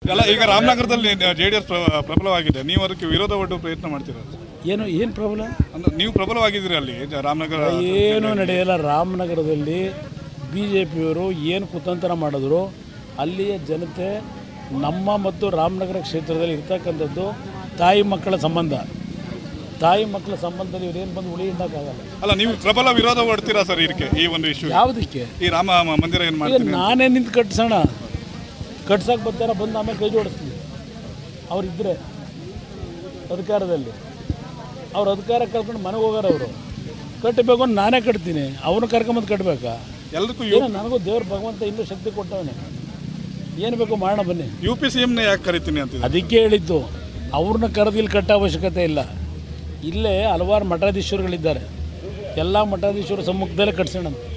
ಅಲ್ಲ ಈಗ ರಾಮನಗರದಲ್ಲಿ ಜೆ ಡಿ ಎಸ್ ಪ್ರಬಲವಾಗಿದೆ ನೀವು ಅದಕ್ಕೆ ವಿರೋಧ ಒಡ್ಡುವ ಪ್ರಯತ್ನ ಮಾಡ್ತೀರಾ ಏನು ಏನು ಪ್ರಾಬ್ಲಮ್ ಅಂದ್ರೆ ನೀವು ಪ್ರಬಲವಾಗಿದ್ದೀರಿ ಅಲ್ಲಿ ಜ- ರಾಮನಗರ ಏನು ನಡೆಯಲ್ಲ ರಾಮನಗರದಲ್ಲಿ ಬಿ ಜೆ ಪಿಯವರು ಏನು ಕುತಂತ್ರ ಮಾಡಿದ್ರು ಅಲ್ಲಿಯ ಜನತೆ ನಮ್ಮ ಮತ್ತು ರಾಮನಗರ ಕ್ಷೇತ್ರದಲ್ಲಿ ಇರ್ತಕ್ಕಂಥದ್ದು ತಾಯಿ ಮಕ್ಕಳ ಸಂಬಂಧ ತಾಯಿ ಮಕ್ಕಳ ಸಂಬಂಧದಲ್ಲಿ ಇವ್ರೇನು ಬಂದು ಉಳಿ ಹಿಂಡಕ್ಕಾಗಲ್ಲ ಅಲ್ಲ ನೀವು ಪ್ರಬಲ ವಿರೋಧ ಒಡ್ತೀರಾ ಸರ್ ಇದಕ್ಕೆ ಈ ಒಂದು ಇಶ್ಯೂ ಯಾವುದಕ್ಕೆ ಈ ರಾಮ ಮ- ಮಂದಿರ ಏನ್ ಈಗ ಮಾಡ್ತೀನಿ ನಾನೇ ನಿಂತು ಕಟ್ಸೋಣ ಕಟ್ಸಕ್ಕೆ ಬರ್ತಾರ ಬಂದು ಆಮೇಲೆ ಕೈ ಜೋಡಿಸ್ತೀವಿ ಅವರಿದ್ದರೆ ಅಧಿಕಾರದಲ್ಲಿ ಅವ್ರ ಅಧಿಕಾರ ಕಳ್ಕೊಂಡು ಮನೆಗೆ ಹೋಗಾರ ಅವರು ಕಟ್ಟಬೇಕು ಅಂತ ನಾನೇ ಕಟ್ತೀನಿ ಅವ್ರನ್ನ ಕರ್ಕೊಂಬಂದು ಕಟ್ಟಬೇಕಾ ಎಲ್ಲದಕ್ಕೂ ಏನೋ ನನಗೂ ದೇವ್ರ ಭಗವಂತ ಇನ್ನೂ ಶಕ್ತಿ ಕೊಟ್ಟವನೆ ಏನು ಬೇಕು ಮಾಡೋಣ ಬನ್ನಿ ಯು ಪಿ ಸಿ ಎಮ್ನ ಯಾಕೆ ಕರಿತೀನಿ ಅಂತಿದೆ ಅದಕ್ಕೆ ಹೇಳಿದ್ದು ಅವ್ರನ್ನ ಕರೆದು ಇಲ್ಲಿ ಕಟ್ಟೋ ಅವಶ್ಯಕತೆ ಇಲ್ಲ ಇಲ್ಲೇ ಹಲವಾರು ಮಠಾಧೀಶರುಗಳಿದ್ದಾರೆ ಎಲ್ಲ ಮಠಾಧೀಶರ ಸಮ್ಮುಖದಲ್ಲೇ ಕಟ್ಸೋಣ ಅಂತ.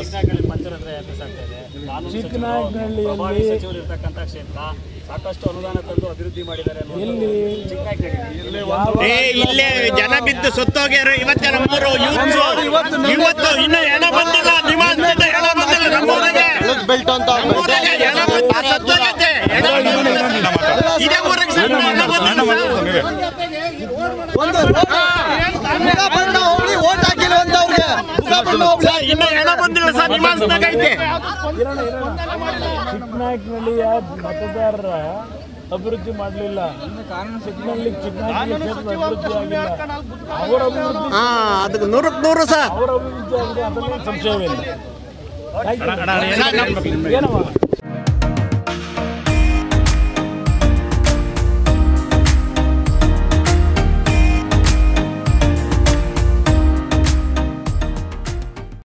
ಚಿಕ್ಕನಾಯಕನಹಳ್ಳಿಯಲ್ಲಿ ಸಚಿವರು ಇರ್ತಕ್ಕಂಥ ಕ್ಷೇತ್ರ ಸಾಕಷ್ಟು ಅನುದಾನ ತಂದು ಅಭಿವೃದ್ಧಿ ಮಾಡಿದ್ದಾರೆ ಅನ್ನೋದು ಎಲ್ಲಿ ಚಿಕ್ಕನಾಯಕನಹಳ್ಳಿ ಯಾವ- ಏ ಇಲ್ಲೇ ಜನ ಬಿದ್ದು ಸತ್ತೋಗ್ಯಾರ ಇವತ್ತೇ ನಮ್ಮೂರು ಯೂತ್ಸು ಇವತ್ತು ಇನ್ನು ಹೆಣ ಬಂದಿಲ್ಲ ನಿವಾಸದಿಂದ ಹೆಣ ಬಂದಿಲ್ಲ ನಮ್ಮೂರಿಗೆ ಬೆಲ್ಟ್ ಅಂತ ನಮ್ಮೂರಿಗೆ ಹೆಣ ಬಂದಿಲ್ಲ, ಸತ್ತೋಗೈತೆ. ಹೆಣ ಬಂದಿಲ್ಲ. ಇದೇ ಊರಿಗೆ ಸರ್ ಹೆಣ ಬಂದಿಲ್ಲ ಸರ್. ಒಂದು ಮುಖಪಣ್ಣ ಹೋಗ್ಲಿ ಓಟ್ ಹಾಕಿಲ್ಲ ಅಂತ ಅವ್ರಿಗೆ ಮುಖಪಣ್ಣ ಹೋಗ್ಲಿ ಸರ್, ಇನ್ನು ಹೆಣ ಬಂದಿಲ್ಲ ಸರ್ ನಿವಾಸದಾಗ ಐತೆ ಚಿಕ್ಕನಾಯಕನಹಳ್ಳಿಯ ಮತದಾರರ ಅಭಿವೃದ್ಧಿ ಮಾಡಲಿಲ್ಲ ಚಿಕ್ಕನಹಳ್ಳಿ ಚಿಕ್ಕನಾಯಕನಹಳ್ಳಿ ಕ್ಷೇತ್ರ ಅಭಿವೃದ್ಧಿ ಆಗಿಲ್ಲ ಅವರ ಅಭಿವೃದ್ಧಿ ಹಾ ಅದಕ್ಕೆ ನೂರಕ್ಕೆ ನೂರು ಸರ್ ಅವರ ಅಭಿವೃದ್ಧಿ ಆಗಿದೆ ಅದರಲ್ಲಿ ಸಂಶಯವಿಲ್ಲ ಆಯ್ತು. ಏನಮ್ಮ